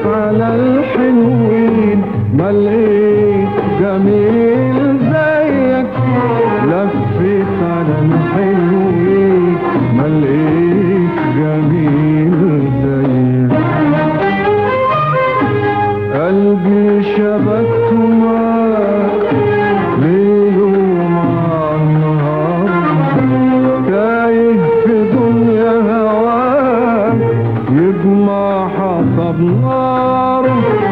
على الحلوين ما لقيت جميل زيك لفيت على الحلوين ما لقيت جميل زيك قلبي شبكته معاك ليل ومع النهار تايه في دنيا هواك يجمع حطب نار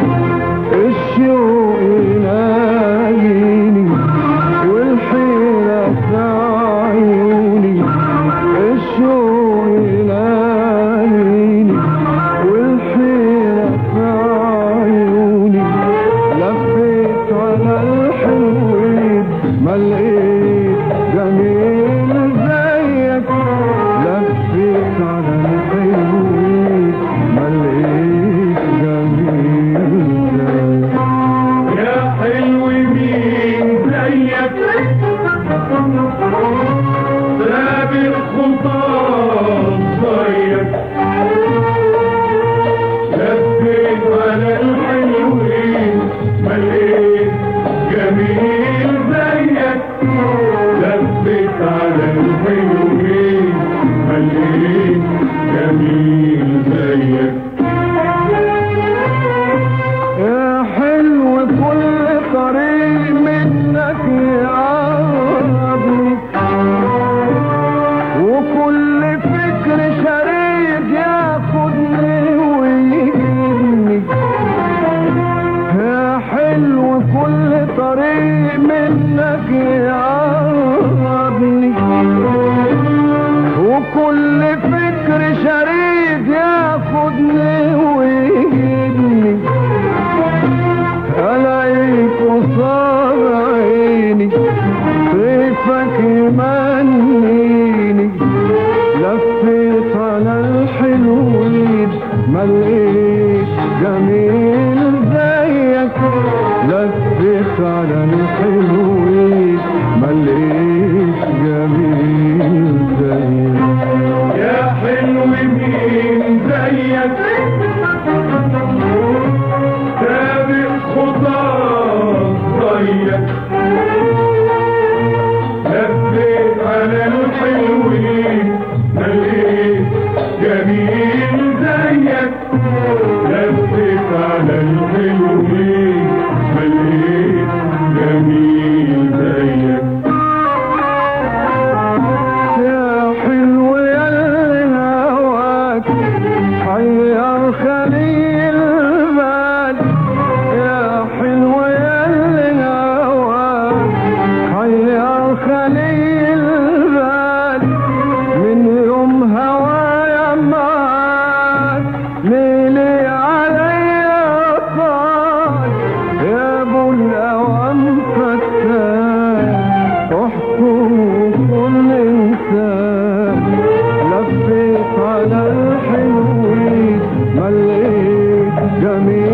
الشوق يناديني والحيرة في عيوني الشوق يناديني والحيرة في عيوني لفيت على الحلوين ما لقيت جميل زيك لفيت على الحلوين ما لقيت جميل زيك يا حلو مين زيك سابق خطاك زيك لفيت على الحلوين مليت جميل زيك لفيت على الحلوين مليت جميل زيك يا حلو كل طريق منك يعرضني وكل فكر شريك ياخدني ويجيبني يا حلو كل طريق منك يعرضني وكل فكر شريك ياخدني ويجيبني الاقيك قصاد عيني طيفك يمنيني لفيت على الحلوين ما لقيت جميل زيك لفيت على الحلوين ما لقيت جميل زيك يا حلو مين زيك سابق خطاك زيك لفيت على الحلوين مليت جميل زيك لفيت على الحلوين مليت جميل زيك يا حلو يا اللي هواك حير خليل بال يا حلو يا اللي هواك حير خليل بال من يوم هوايا معاك ليلي عليا طال يا ابو الاوام فتان احكم كل انسان لفيت على الحلوين ما لقيت جميل